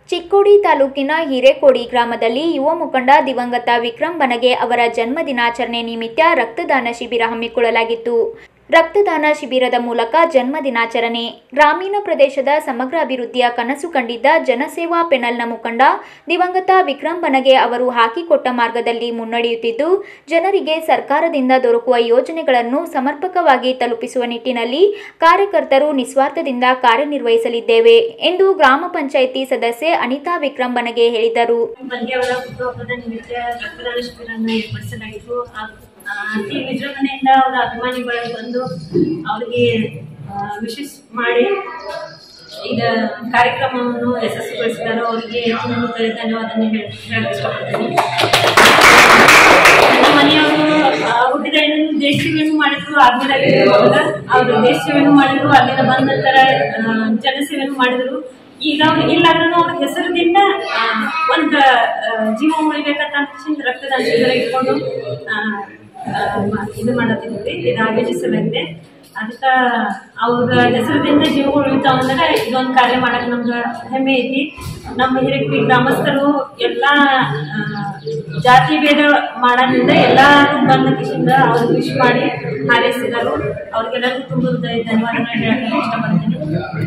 ಚಿಕ್ಕೋಡಿ ತಾಲೂಕಿನ ಹಿರೇಕೋಡಿ ಗ್ರಾಮದಲ್ಲಿ ಯುವ ಮುಖಂಡ ದಿವಂಗತ ವಿಕ್ರಮ್ ಬನಗೆ ಅವರ ಜನ್ಮ ದಿನಾಚರಣೆ ನಿಮಿತ್ತ ರಕ್ತದಾನ ಶಿಬಿರ ಹಮ್ಮಿಕೊಳ್ಳಲಾಗಿತ್ತು ರಕ್ತದಾನ ಶಿಬಿರದ ಮೂಲಕ ಜನ್ಮ ದಿನಾಚರಣೆ ಗ್ರಾಮೀಣ ಪ್ರದೇಶದ ಸಮಗ್ರ ಅಭಿವೃದ್ಧಿಯ ಕನಸು ಕಂಡಿದ್ದ ಜನಸೇವಾ ಪೆನಲ್ನ ಮುಖಂಡ ದಿವಂಗತ ವಿಕ್ರಮ್ ಬನಗೆ ಅವರು ಹಾಕಿಕೊಟ್ಟ ಮಾರ್ಗದಲ್ಲಿ ಮುನ್ನಡೆಯುತ್ತಿದ್ದು ಜನರಿಗೆ ಸರ್ಕಾರದಿಂದ ದೊರಕುವ ಯೋಜನೆಗಳನ್ನು ಸಮರ್ಪಕವಾಗಿ ತಲುಪಿಸುವ ನಿಟ್ಟಿನಲ್ಲಿ ಕಾರ್ಯಕರ್ತರು ನಿಸ್ವಾರ್ಥದಿಂದ ಕಾರ್ಯನಿರ್ವಹಿಸಲಿದ್ದೇವೆ ಎಂದು ಗ್ರಾಮ ಪಂಚಾಯಿತಿ ಸದಸ್ಯೆ ಅನಿತಾ ವಿಕ್ರಮ್ ಬನಗೆ ಹೇಳಿದರು ಬಂದ್ಯವರ ಹುಟ್ಟುಹಬ್ಬದ ನಿಮಿತ್ತ ರಕ್ತದಾನ ಶಿಬಿರವನ್ನು ಏರ್ಪಡಿಸಲಾಗಿತ್ತು ಆ- ಆ, ಅತಿ ವಿಜೃಂಭಣೆಯಿಂದ ಅವರ ಅಭಿಮಾನಿಗಳು ಬಂದು ಅವರಿಗೆ ವಿಶೇಷ ಮಾಡಿ ಈಗ ಕಾರ್ಯಕ್ರಮವನ್ನು ಯಶಸ್ವಿಗೊಳಿಸಿದ್ದಾರೆ ಅವರಿಗೆ ತುಂಬ ಧನ್ಯವಾದ ಹೇಳಕ್ ಇಷ್ಟಪಡ್ತೀನಿ ನಮ್ಮ ಮನೆಯವರು ಆ, ಹುಟ್ಟಿದ ಹೆಣ್ಣು ದೇಶ ಸೇವೆಯನ್ನು ಮಾಡಿದ್ರು ಆದ್ಮೇಲೆ ಅವರು ದೇಶ ಸೇವೆಯನ್ನು ಮಾಡಿದ್ರು ಅಲ್ಲಿಂದ ಬಂದ ನಂತರ ಆ, ಜನಸೇವೆಯನ್ನು ಮಾಡಿದ್ರು ಈಗ ಅವ್ರು ಇಲ್ಲಾದ್ರೂ ಅವ್ರ ಹೆಸರಿನಿಂದ ಆ, ಒಂದು ಆ, ಜೀವ ಉಳಿಬೇಕಂತ ಅನ್ಸಿಂದ ರಕ್ತದಾನ ಶಿಬಿರ ಇಟ್ಕೊಂಡು ಆ, ಆ, ಮ- ಇದು ಮಾಡತ್ತಿದ್ವಿ ಇದು ಆಯೋಜಿಸಲಾಗಿದೆ ಅದಕ್ಕೆ ಅವ್ರ ಹೆಸರಿನಿಂದ ಜೀವ ಉಳಿತಾವ ಅಂದ್ರೆ ಇದೊಂದು ಕಾರ್ಯ ಮಾಡಕ್ಕೆ ನಮ್ಗೆ ಹೆಮ್ಮೆ ಐತಿ ನಮ್ಮ ಹಿರಿಯ ಗ್ರಾಮಸ್ಥರು ಎಲ್ಲ ಆ, ಜಾತಿ ಭೇದ ಮಾಡೋದ್ರಿಂದ ಎಲ್ಲರೂ ಬಂದ ಕಿಶಿಂದ ಅವ್ರಿಗೆ ವಿಶ್ ಮಾಡಿ ಹಾರೈಸಿದರು ಅವ್ರಿಗೆಲ್ಲರಿಗೂ ತುಂಬ ಧನ್ಯವಾದಗಳನ್ನ ಹೇಳಕ್ಕೆ ಇಷ್ಟಪಡ್ತೀನಿ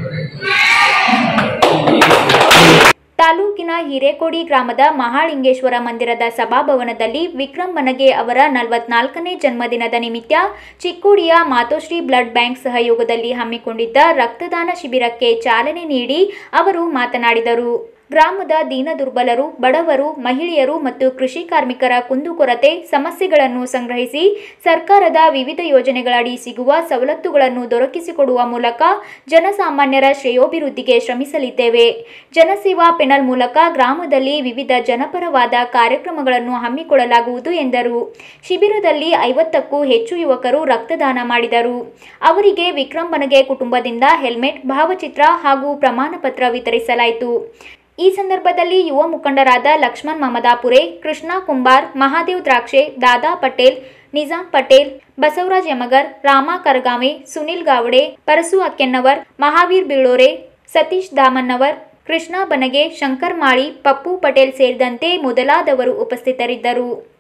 ತಾಲೂಕಿನ ಹಿರೇಕೋಡಿ ಗ್ರಾಮದ ಮಹಾಲಿಂಗೇಶ್ವರ ಮಂದಿರದ ಸಭಾಭವನದಲ್ಲಿ ವಿಕ್ರಮ್ ಬನಗೆ ಅವರ ನಲವತ್ನಾಲ್ಕನೇ ಜನ್ಮದಿನದ ನಿಮಿತ್ತ ಚಿಕ್ಕೋಡಿಯ ಮಾತೋಶ್ರೀ ಬ್ಲಡ್ ಬ್ಯಾಂಕ್ ಸಹಯೋಗದಲ್ಲಿ ಹಮ್ಮಿಕೊಂಡಿದ್ದ ರಕ್ತದಾನ ಶಿಬಿರಕ್ಕೆ ಚಾಲನೆ ನೀಡಿ ಅವರು ಮಾತನಾಡಿದರು ಗ್ರಾಮದ ದೀನದುರ್ಬಲರು ಬಡವರು ಮಹಿಳೆಯರು ಮತ್ತು ಕೃಷಿ ಕಾರ್ಮಿಕರ ಕುಂದುಕೊರತೆ ಸಮಸ್ಯೆಗಳನ್ನು ಸಂಗ್ರಹಿಸಿ ಸರ್ಕಾರದ ವಿವಿಧ ಯೋಜನೆಗಳಡಿ ಸಿಗುವ ಸವಲತ್ತುಗಳನ್ನು ದೊರಕಿಸಿಕೊಡುವ ಮೂಲಕ ಜನಸಾಮಾನ್ಯರ ಶ್ರೇಯೋಭಿವೃದ್ಧಿಗೆ ಶ್ರಮಿಸಲಿದ್ದೇವೆ ಜನಸೇವಾ ಪೆನಲ್ ಮೂಲಕ ಗ್ರಾಮದಲ್ಲಿ ವಿವಿಧ ಜನಪರವಾದ ಕಾರ್ಯಕ್ರಮಗಳನ್ನು ಹಮ್ಮಿಕೊಳ್ಳಲಾಗುವುದು ಎಂದರು ಶಿಬಿರದಲ್ಲಿ ಐವತ್ತಕ್ಕೂ ಹೆಚ್ಚು ಯುವಕರು ರಕ್ತದಾನ ಮಾಡಿದರು ಅವರಿಗೆ ವಿಕ್ರಮ್ ಬನಗೆ ಕುಟುಂಬದಿಂದ ಹೆಲ್ಮೆಟ್ ಭಾವಚಿತ್ರ ಹಾಗೂ ಪ್ರಮಾಣ ಪತ್ರ ವಿತರಿಸಲಾಯಿತು ಈ ಸಂದರ್ಭದಲ್ಲಿ ಯುವ ಮುಖಂಡರಾದ ಲಕ್ಷ್ಮಣ್ ಮಮದಾಪುರೆ ಕೃಷ್ಣ ಕುಂಬಾರ್ ಮಹಾದೇವ್ ದ್ರಾಕ್ಷೆ ದಾದಾ ಪಟೇಲ್ ನಿಜಾಂ ಪಟೇಲ್ ಬಸವರಾಜ್ ಯಮಗರ್ ರಾಮ ಕರಗಾಮೆ ಸುನಿಲ್ ಗಾವಡೆ ಪರಸು ಅಕ್ಕೆನ್ನವರ್ ಮಹಾವೀರ್ ಬೀಳೋರೆ ಸತೀಶ್ ದಾಮನ್ನವರ್ ಕೃಷ್ಣ ಬನಗೆ ಶಂಕರ್ ಮಾಳಿ ಪಪ್ಪು ಪಟೇಲ್ ಸೇರಿದಂತೆ ಮೊದಲಾದವರು ಉಪಸ್ಥಿತರಿದ್ದರು